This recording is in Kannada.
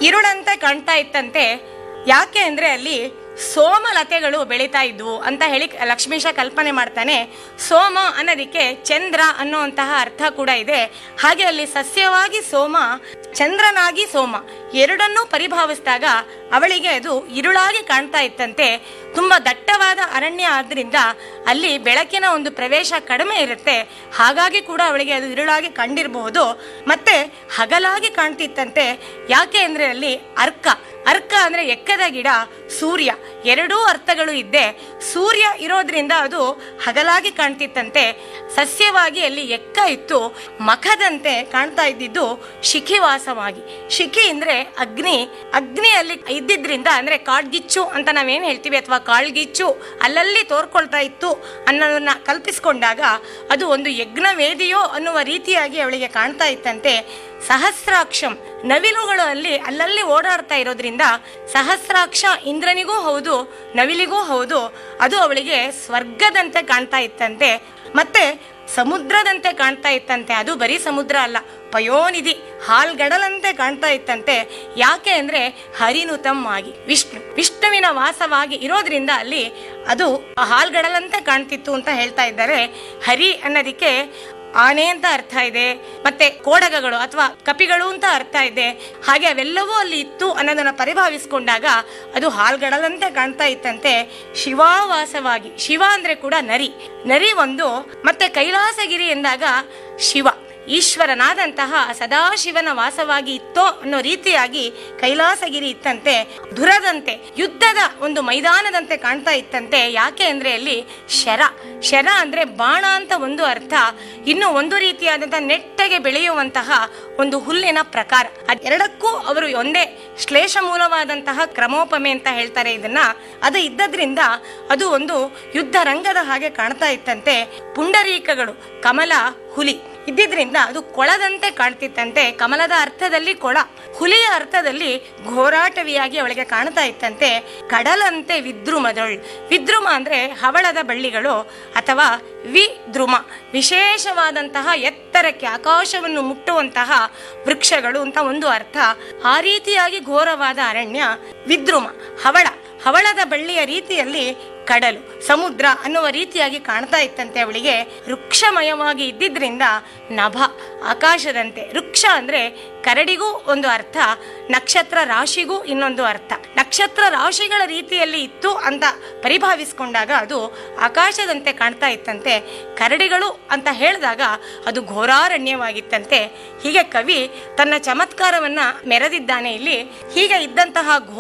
ಇರುಳಂತೆ ಕಾಣ್ತಾ ಇತ್ತಂತೆ ಯಾಕೆ ಅಂದ್ರೆ ಅಲ್ಲಿ ಸೋಮಲತೆಗಳು ಬೆಳೀತಾ ಇದ್ವು ಅಂತ ಹೇಳಿ ಲಕ್ಷ್ಮೀಶ ಕಲ್ಪನೆ ಮಾಡ್ತಾನೆ ಸೋಮ ಅನ್ನೋದಕ್ಕೆ ಚಂದ್ರ ಅನ್ನುವಂತಹ ಅರ್ಥ ಕೂಡ ಇದೆ ಹಾಗೆ ಅಲ್ಲಿ ಸಸ್ಯವಾಗಿ ಸೋಮ ಚಂದ್ರನಾಗಿ ಸೋಮ ಎರಡನ್ನೂ ಪರಿಭಾವಿಸಿದಾಗ ಅವಳಿಗೆ ಅದು ಇರುಳಾಗಿ ಕಾಣ್ತಾ ಇತ್ತಂತೆ ತುಂಬಾ ದಟ್ಟವಾದ ಅರಣ್ಯ ಆದ್ರಿಂದ ಅಲ್ಲಿ ಬೆಳಕಿನ ಒಂದು ಪ್ರವೇಶ ಕಡಿಮೆ ಇರುತ್ತೆ ಹಾಗಾಗಿ ಕೂಡ ಅವಳಿಗೆ ಅದು ಇರುಳಾಗಿ ಕಂಡಿರಬಹುದು ಮತ್ತೆ ಹಗಲಾಗಿ ಕಾಣ್ತಿತ್ತಂತೆ ಯಾಕೆ ಅಂದ್ರೆ ಅಲ್ಲಿ ಅರ್ಕ ಅರ್ಕ ಅಂದ್ರೆ ಎಕ್ಕದ ಗಿಡ ಸೂರ್ಯ ಎರಡೂ ಅರ್ಥಗಳು ಇದ್ದೆ ಸೂರ್ಯ ಇರೋದ್ರಿಂದ ಅದು ಹಗಲಾಗಿ ಕಾಣ್ತಿತ್ತಂತೆ ಸಸ್ಯವಾಗಿ ಅಲ್ಲಿ ಎಕ್ಕ ಇತ್ತು ಮಖದಂತೆ ಕಾಣ್ತಾ ಇದ್ದಿದ್ದು ಶಿಖಿವಾಸವಾಗಿ ಶಿಖಿ ಅಂದ್ರೆ ಅಗ್ನಿ ಅಗ್ನಿ ಅಲ್ಲಿ ಇದ್ದಿದ್ರಿಂದ ಅಂದ್ರೆ ಕಾಡ್ಗಿಚ್ಚು ಅಂತ ನಾವೇನ್ ಹೇಳ್ತೀವಿ ಅಥವಾ ಕಾಳ್ಗಿಚ್ಚು ಅಲ್ಲಲ್ಲಿ ತೋರ್ಕೊಳ್ತಾ ಇತ್ತು ಅನ್ನೋದನ್ನ ಕಲ್ಪಿಸ್ಕೊಂಡಾಗ ಅದು ಒಂದು ಯಜ್ಞ ವೇದಿಯೋ ಅನ್ನುವ ರೀತಿಯಾಗಿ ಅವಳಿಗೆ ಕಾಣ್ತಾ ಇತ್ತಂತೆ ಸಹಸ್ರಾಕ್ಷಂ ನವಿಲುಗಳು ಅಲ್ಲಿ ಅಲ್ಲಲ್ಲಿ ಓಡಾಡ್ತಾ ಇರೋದ್ರಿಂದ ಸಹಸ್ರಾಕ್ಷ ಇಂದ್ರನಿಗೂ ಹೌದು ನವಿಲಿಗೂ ಹೌದು ಅದು ಅವಳಿಗೆ ಸ್ವರ್ಗದಂತೆ ಕಾಣ್ತಾ ಇತ್ತಂತೆ ಮತ್ತೆ ಸಮುದ್ರದಂತೆ ಕಾಣ್ತಾ ಇತ್ತಂತೆ ಅದು ಬರೀ ಸಮುದ್ರ ಅಲ್ಲ ಪಯೋನಿಧಿ ಹಾಲ್ಗಡಲಂತೆ ಕಾಣ್ತಾ ಇತ್ತಂತೆ ಯಾಕೆ ಅಂದ್ರೆ ಹರಿನುತಂ ಆಗಿ ವಿಷ್ಣು ವಿಷ್ಣುವಿನ ವಾಸವಾಗಿ ಇರೋದ್ರಿಂದ ಅಲ್ಲಿ ಅದು ಹಾಲ್ಗಡಲಂತೆ ಕಾಣ್ತಿತ್ತು ಅಂತ ಹೇಳ್ತಾ ಇದ್ದಾರೆ ಹರಿ ಅನ್ನೋದಕ್ಕೆ ಆನೆ ಅಂತ ಅರ್ಥ ಇದೆ ಮತ್ತೆ ಕೋಡಗಗಳು ಅಥವಾ ಕಪಿಗಳು ಅಂತ ಅರ್ಥ ಇದೆ ಹಾಗೆ ಅವೆಲ್ಲವೂ ಅಲ್ಲಿ ಇತ್ತು ಅನ್ನೋದನ್ನ ಪರಿಭಾವಿಸ್ಕೊಂಡಾಗ ಅದು ಹಾಲ್ಗಡಲಂತೆ ಕಾಣ್ತಾ ಇತ್ತಂತೆ ಶಿವಾವಾಸವಾಗಿ ಶಿವ ಅಂದ್ರೆ ಕೂಡ ನರಿ ನರಿ ಒಂದು ಮತ್ತೆ ಕೈಲಾಸಗಿರಿ ಎಂದಾಗ ಶಿವ ಈಶ್ವರನಾದಂತಹ ಸದಾಶಿವನ ವಾಸವಾಗಿ ಇತ್ತೋ ಅನ್ನೋ ರೀತಿಯಾಗಿ ಕೈಲಾಸಗಿರಿ ಇತ್ತಂತೆ ಧುರದಂತೆ ಯುದ್ಧದ ಒಂದು ಮೈದಾನದಂತೆ ಕಾಣ್ತಾ ಇತ್ತಂತೆ ಯಾಕೆ ಅಂದ್ರೆ ಅಲ್ಲಿ ಶರ ಶರ ಅಂದ್ರೆ ಬಾಣ ಅಂತ ಒಂದು ಅರ್ಥ ಇನ್ನು ಒಂದು ರೀತಿಯಾದಂತಹ ನೆಟ್ಟಗೆ ಬೆಳೆಯುವಂತಹ ಒಂದು ಹುಲ್ಲಿನ ಪ್ರಕಾರ ಅದೆರಡಕ್ಕೂ ಅವರು ಒಂದೇ ಶ್ಲೇಷ ಮೂಲವಾದಂತಹ ಕ್ರಮೋಪಮೆ ಅಂತ ಹೇಳ್ತಾರೆ ಇದನ್ನ ಅದು ಇದ್ದದ್ರಿಂದ ಅದು ಒಂದು ಯುದ್ಧ ರಂಗದ ಹಾಗೆ ಕಾಣ್ತಾ ಇತ್ತಂತೆ ಪುಂಡರೀಕಗಳು ಕಮಲ ಹುಲಿ ಇದ್ದಿದ್ರಿಂದ ಅದು ಕೊಳದಂತೆ ಕಾಣ್ತಿತ್ತಂತೆ ಕಮಲದ ಅರ್ಥದಲ್ಲಿ ಕೊಳ ಹುಲಿಯ ಅರ್ಥದಲ್ಲಿ ಘೋರಾಟವಿಯಾಗಿ ಅವಳಿಗೆ ಕಾಣ್ತಾ ಇತ್ತಂತೆ ಕಡಲಂತೆ ವಿದ್ರುಮದಳ್ ವಿದ್ರುಮ ಅಂದ್ರೆ ಹವಳದ ಬಳ್ಳಿಗಳು ಅಥವಾ ವಿದ್ರುಮ ವಿಶೇಷವಾದಂತಹ ಎತ್ತರಕ್ಕೆ ಆಕಾಶವನ್ನು ಮುಟ್ಟುವಂತಹ ವೃಕ್ಷಗಳು ಅಂತ ಒಂದು ಅರ್ಥ ಆ ರೀತಿಯಾಗಿ ಘೋರವಾದ ಅರಣ್ಯ ವಿದ್ರುಮ ಹವಳ ಹವಳದ ಬಳ್ಳಿಯ ರೀತಿಯಲ್ಲಿ ಕಡಲು ಸಮುದ್ರ ಅನ್ನುವ ರೀತಿಯಾಗಿ ಕಾಣ್ತಾ ಇತ್ತಂತೆ ಅವಳಿಗೆ ವೃಕ್ಷಮಯವಾಗಿ ಇದ್ದಿದ್ರಿಂದ ನಭ ಆಕಾಶದಂತೆ ವೃಕ್ಷ ಅಂದ್ರೆ ಕರಡಿಗೂ ಒಂದು ಅರ್ಥ ನಕ್ಷತ್ರ ರಾಶಿಗೂ ಇನ್ನೊಂದು ಅರ್ಥ ನಕ್ಷತ್ರ ರಾಶಿಗಳ ರೀತಿಯಲ್ಲಿ ಇತ್ತು ಅಂತ ಪರಿಭಾವಿಸ್ಕೊಂಡಾಗ ಅದು ಆಕಾಶದಂತೆ ಕಾಣ್ತಾ ಇತ್ತಂತೆ ಕರಡಿಗಳು ಅಂತ ಹೇಳಿದಾಗ ಅದು ಘೋರಾರಣ್ಯವಾಗಿತ್ತಂತೆ ಹೀಗೆ ಕವಿ ತನ್ನ ಚಮತ್ಕಾರವನ್ನ ಮೆರೆದಿದ್ದಾನೆ ಇಲ್ಲಿ ಹೀಗೆ ಇದ್ದಂತಹ